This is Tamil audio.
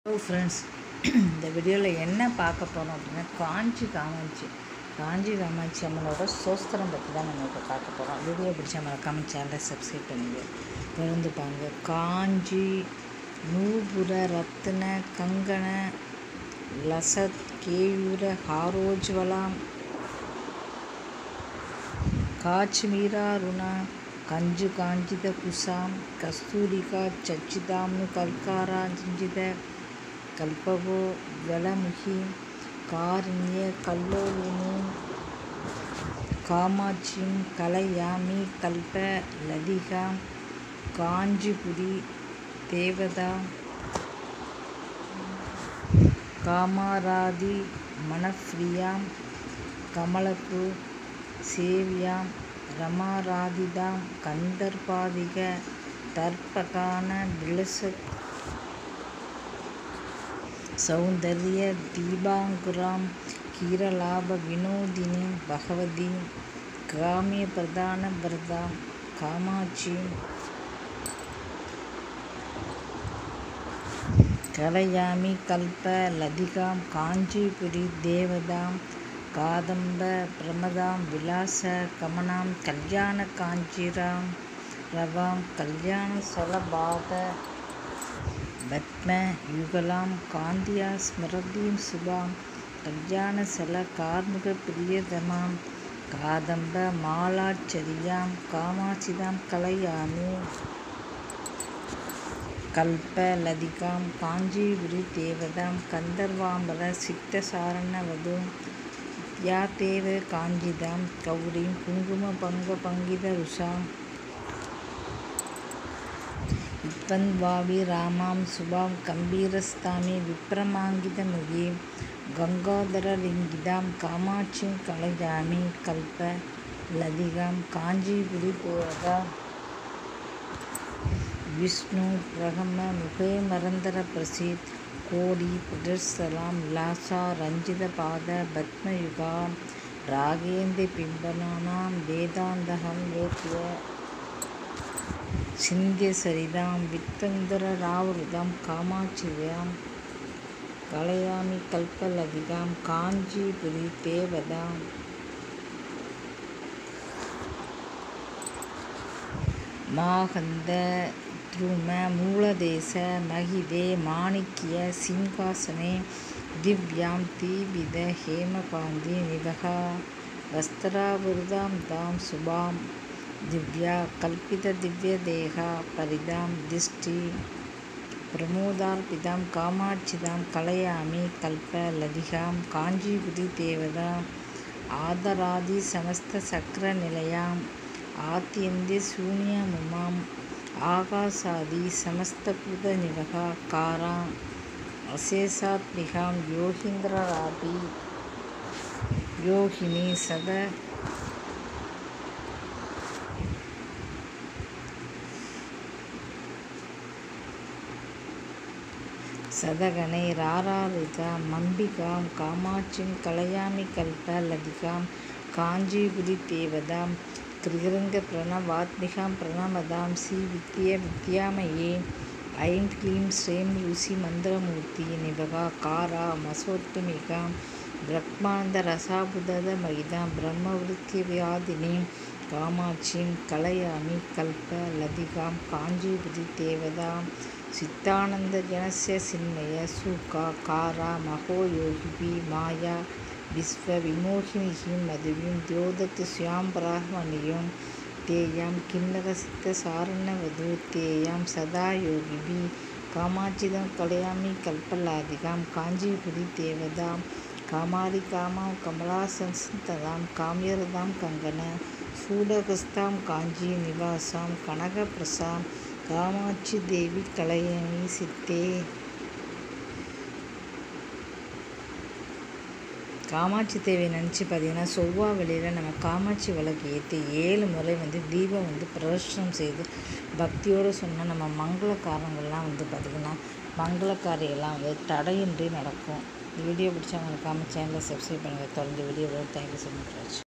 ஹலோ ஃப்ரெண்ட்ஸ் இந்த வீடியோவில் என்ன பார்க்க போகிறோம் அப்படின்னா காஞ்சி காமாட்சி காஞ்சி காமாட்சி அம்மனோட சோஸ்திரம் பற்றி தான் நம்ம இப்போ பார்க்க போகிறோம் வீடியோ பிடிச்ச மறக்காம சேனலை சப்ஸ்கிரைப் பண்ணுங்க தொடர்ந்து பாருங்க காஞ்சி நூபுர ரத்ன கங்கண லசத் கேயூர ஹாரோஜ்வலாம் காச்மீராருண கஞ்சு காஞ்சித குசாம் கஸ்தூரிகா சச்சிதாம்னு கல்காராஞ்சித கல்பகோ ஜலமுகி காருண்ய கல்லோலினி காமாட்சிம் கலையாமி கல்ப லதிகா காஞ்சிபுரி தேவதா காமாராதி மனப்பிரியாம் கமலப்பு சேவியாம் ரமாராதிதாம் கந்தர்பாதிக தர்ப்பகான விலச சௌந்தர்ய தீபாங்குராம் கீரலாப வினோதினி பகவதி காமிய பிரதான பிரதாம் காமாட்சி கலையாமி கல்ப லதிகாம் காஞ்சிபுரி தேவதாம் காதம்ப பிரமதாம் விலாச கமனாம் கல்யாண காஞ்சிராம் ரவாம் கல்யாண சலபாத பத்ம யுகலாம் காந்தியா ஸ்மிருதிம் சுபாம் கல்யாண சல கார்முக பிரியதமாம் காதம்ப மாலாச்சரியாம் காமாட்சிதாம் கலையாமி கல்ப லதிகாம் காஞ்சிபுரி தேவதாம் கந்தர்வாம்பர சிக்தசாரணவதும் யா தேவ காஞ்சிதாம் கௌரீம் குங்கும பங்க பங்கித ருஷாம் வித்வன்வாவி ராமாம் சுபாம் கம்பீரஸ்தாமி விப்ரமாங்கிதமுகி கங்காதரலிங்கிதாம் காமாட்சிம் கலையாமி கல்ப லதிகாம் காஞ்சிபுரி தேவதா விஷ்ணு பிரகம முகே மரந்தர பிரசீத் கோடி புடர்சலாம் லாசா ரஞ்சித பாத பத்மயுகாம் ராகேந்திர பிம்பனானாம் வேதாந்தகம் வேத்திய சிந்திய சரிதாம் வித்தந்தர ராவருதாம் காமாட்சியாம் கலையாமி கல்பலதிகாம் காஞ்சிபுரி தேவதாம் மாகந்த த்ரும மூலதேச மகிதே மாணிக்கிய சிங்காசனே திவ்யாம் தீவித ஹேமகாந்தி நிவகா வஸ்திராவிருதாம் தாம் சுபாம் திவ்யா கல்பித திவ்ய தேகா பரிதாம் திஷ்டி பிரமோதார்பிதாம் காமாட்சிதாம் கலையாமி கல்ப லதிகாம் காஞ்சிபுரி தேவதா ஆதராதி சமஸ்த சக்கர நிலையாம் ஆத்தியந்திய சூன்யமுமாம் ஆகாசாதி சமஸ்தபூத நிவகா காராம் அசேஷாத்மிகாம் யோகீந்திரராபி யோகினி சத சதகனை ராராரிதா மம்பிகாம் காமாட்சிம் கலையாமி கல்ப லதிகாம் காஞ்சிபுரி தேவதாம் திரிரங்க பிரணவாத்மிகாம் பிரணமதாம் சி வித்ய வித்யாமயே ஐம் க்ளீம் ஸ்ரீம் ருசி மந்திரமூர்த்தி நிபகா காரா மசோத்தமிகாம் பிரக்மாந்த ரசாபுதத மகிதாம் பிரம்மவிருத்திய வியாதினி காமாட்சிம் கலையாமி கல்ப லதிகாம் காஞ்சிபுரி தேவதாம் சித்தானந்த ஜனசிய சின்மய சூகா காரா மகோயோகிபி மாயா விஸ்வ விமோகினியும் மதுவியும் தியோதத்து சுயாம்பராமணியும் தேயாம் கிண்ணர சித்த சாரணவது தேயாம் சதா யோகிபி காமாட்சிதம் கலையாமி கல்பலாதிகாம் காஞ்சிபுரி தேவதாம் காமாரி காமாம் கமலாசந்ததாம் காமியரதாம் கங்கன சூடகஸ்தாம் காஞ்சி நிவாசாம் கனகப்பிரசாம் காமாட்சி தேவி கலையணி சித்தே காமாட்சி தேவியை நினச்சி பார்த்தீங்கன்னா செவ்வாய் வெளியில் நம்ம காமாட்சி விளக்கு ஏற்றி ஏழு முறை வந்து தீபம் வந்து பிரதர்ஷனம் செய்து பக்தியோடு சொன்னால் நம்ம மங்கள காரங்கள்லாம் வந்து பார்த்திங்கன்னா மங்கள காரியெல்லாம் வந்து தடையின்றி நடக்கும் இந்த வீடியோ பிடிச்சவங்களுக்கு காம சேனலை சப்ஸ்கிரைப் பண்ணுங்கள் தொடர்ந்து வீடியோ தேங்க்யூ ஸோ மச்